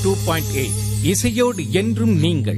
Two point eight இசையோடு என்றும் நீங்கள்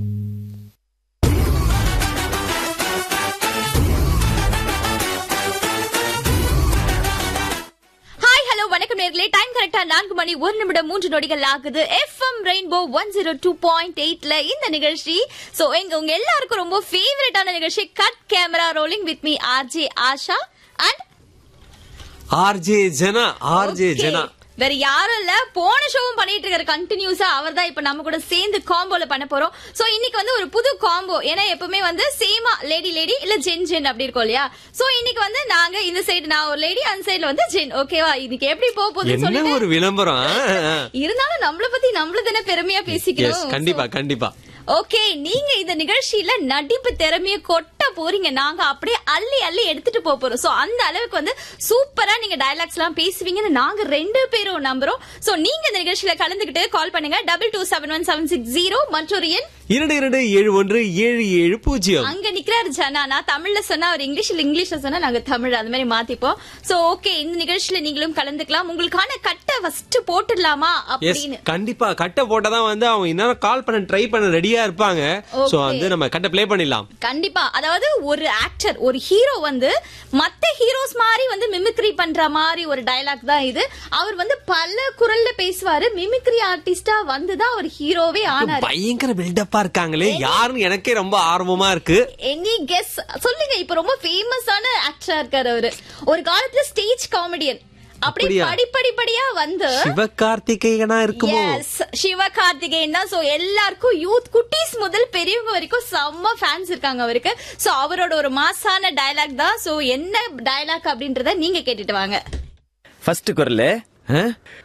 ஹாய் ஹலோ வணக்கம் நேர்களே டைம் கரெக்டா நான்கு மணி ஒரு நிமிடம் மூன்று நொடிகள் ஆகுது FM Rainbow one zero two point எயிட்ல இந்த நிகழ்ச்சி சோ எங்க உங்க எல்லாருக்கும் ரொம்ப ஃபேவரட்டான நிகழ்ச்சி cut camera rolling with me RJ Asha and RJ Jana RJ Jana வேற யாரும் இல்ல போன ஷோவும் பண்ணிட்டு இருக்காரு கண்டினியூஸா அவர் தான் இப்ப நம்ம கூட சேர்ந்து காம்போல பண்ண போறோம் சோ இன்னைக்கு வந்து ஒரு புது காம்போ ஏன்னா எப்பவுமே வந்து சேமா லேடி லேடி இல்ல ஜென் ஜென் அப்படி இருக்கும் இல்லையா சோ இன்னைக்கு வந்து நாங்க இந்த சைடு நான் ஒரு லேடி அந்த சைடுல வந்து ஜென் ஓகேவா இன்னைக்கு எப்படி போக போகுதுன்னு என்ன சொல்லிட்டு ஒரு விளம்பரம் ஆ, ஆ. இருந்தாலும் நம்மள பத்தி நம்மள தானே பெருமையா Yes, பேசிக்கணும் கண்டிப்பா கண்டிப்பா ஓகே நீங்க இந்த நிகழ்ச்சியில நடிப்பு திறமைய கொட்ட போறீங்க நாங்க அப்படியே அள்ளி அள்ளி எடுத்துட்டு போக போறோம் சோ அந்த அளவுக்கு வந்து சூப்பரா நீங்க டயலாக்ஸ் எல்லாம் பேசுவீங்கன்னு நாங்க ரெண்டு பேரும் நம்புறோம் சோ நீங்க இந்த நிகழ்ச்சியில கலந்துகிட்டு கால் பண்ணுங்க double two seven one seven six zero மற்றொரு எண் இரண்டு இரண்டு ஏழு ஒன்று ஏழு ஏழு பூஜ்ஜியம் அங்க நிக்கிறாரு ஜனா நான் தமிழ்ல சொன்னா அவர் இங்கிலீஷ்ல இங்கிலீஷ்ல சொன்னா நாங்க தமிழ் அது மாதிரி மாத்திப்போம் சோ ஓகே இந்த நிகழ்ச்சியில நீங்களும் கலந்துக்கலாம் உங்களுக்கான கட்டை ஃபர்ஸ்ட் போட்டுடலாமா எஸ் அப்படின்னு கண்டிப்பா கட்டை போட்டதான் வந்து அவங்க இன்னும் கால் பண்ண ட்ரை பண்ண ரெடியா இருப்பாங்க சோ Okay. வந்து நம்ம கட்டை ப்ளே பண்ணிடலாம் கண்டிப்பா அதாவது ஒரு ஆக்டர் ஒரு ஹீரோ வந்து மத்த ஹீரோஸ் மாதிரி வந்து மிமிக்ரி பண்ற மாதிரி ஒரு டயலாக் தான் இது அவர் வந்து பல குரல்ல பேசுவாரு மிமிக்ரி ஆர்டிஸ்டா வந்து தான் அவர் ஹீரோவே ஆனாரு பயங்கர பில்டப்பா இருக்காங்களே யாருன்னு எனக்கே ரொம்ப ஆர்வமா இருக்கு எனி கெஸ் சொல்லுங்க இப்ப ரொம்ப ஃபேமஸான ஆக்டரா இருக்காரு அவரு ஒரு காலத்துல ஸ்டேஜ் காமெடியன் அப்படியே அப்படியா? படிப்படிப்படியா வந்து சிவகார்த்திகேயனா இருக்குமோ Yes, சிவகார்த்திகேயன் தான் சோ எல்லாருக்கும் யூத் குட்டீஸ் முதல் பெரியவங்க வரைக்கும் செம்ம ஃபேன்ஸ் இருக்காங்க அவருக்கு சோ அவரோட ஒரு மாசான டயலாக் தான் சோ என்ன டயலாக் அப்படின்றத நீங்க கேட்டுட்டு வாங்க ஃபர்ஸ்ட் குரல் ஆ?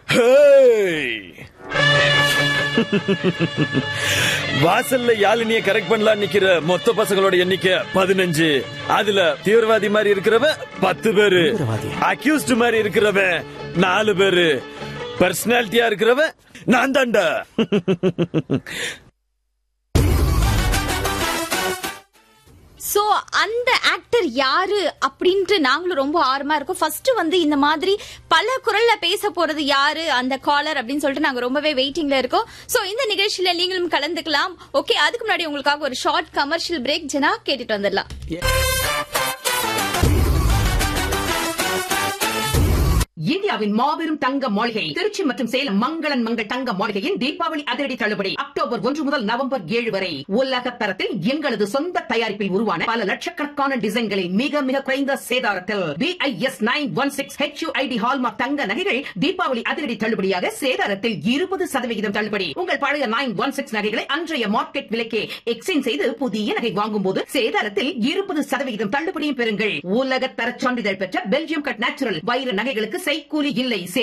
வாசல்ல யாழினிய கரெக்ட் பண்ணலாம் நிக்கிற மொத்த பசங்களோட எண்ணிக்கை பதினஞ்சு அதுல தீவிரவாதி மாதிரி இருக்கிறவன் பத்து பேரு அக்யூஸ்ட் மாதிரி இருக்கிறவன் நாலு பேரு பர்சனாலிட்டியா இருக்கிறவன் நான் தாண்டா சோ அந்த ஆக்டர் யாரு அப்படின்ட்டு நாங்களும் ரொம்ப ஆர்வமா இருக்கோம் ஃபர்ஸ்ட் வந்து இந்த மாதிரி பல குரல்ல பேச போறது யாரு அந்த காலர் அப்படின்னு சொல்லிட்டு நாங்க ரொம்பவே வெயிட்டிங்ல இருக்கோம் சோ இந்த நிகழ்ச்சியில நீங்களும் கலந்துக்கலாம் ஓகே அதுக்கு முன்னாடி உங்களுக்காக ஒரு ஷார்ட் கமர்ஷியல் பிரேக் ஜனா கேட்டுட்டு வந்துடலாம் இந்தியாவின் மாபெரும் தங்க மாளிகை திருச்சி மற்றும் சேலம் மங்களன் மங்கள் தங்க மாளிகையின் தீபாவளி அதிரடி தள்ளுபடி அக்டோபர் ஒன்று முதல் நவம்பர் ஏழு வரை உலக தரத்தில் எங்களது சொந்த தயாரிப்பில் உருவான பல லட்சக்கணக்கான டிசைன்களை மிக மிக குறைந்த சேதாரத்தில் BIS nine one six HUID hallmark தங்க நகைகள் தீபாவளி அதிரடி தள்ளுபடியாக சேதாரத்தில் இருபது சதவிகிதம் தள்ளுபடி உங்கள் பழைய நைன் ஒன் சிக்ஸ் நகைகளை அன்றைய மார்க்கெட் விலைக்கே எக்ஸ்சேஞ்ச் செய்து புதிய நகை வாங்கும் போது சேதாரத்தில் இருபது சதவிகிதம் தள்ளுபடியும் பெறுங்கள் உலக தரச் சான்றிதழ் பெற்ற பெல்ஜியம் கட் நேச்சுரல் வைர நகைகளுக்கு செய்கூலி இல்லை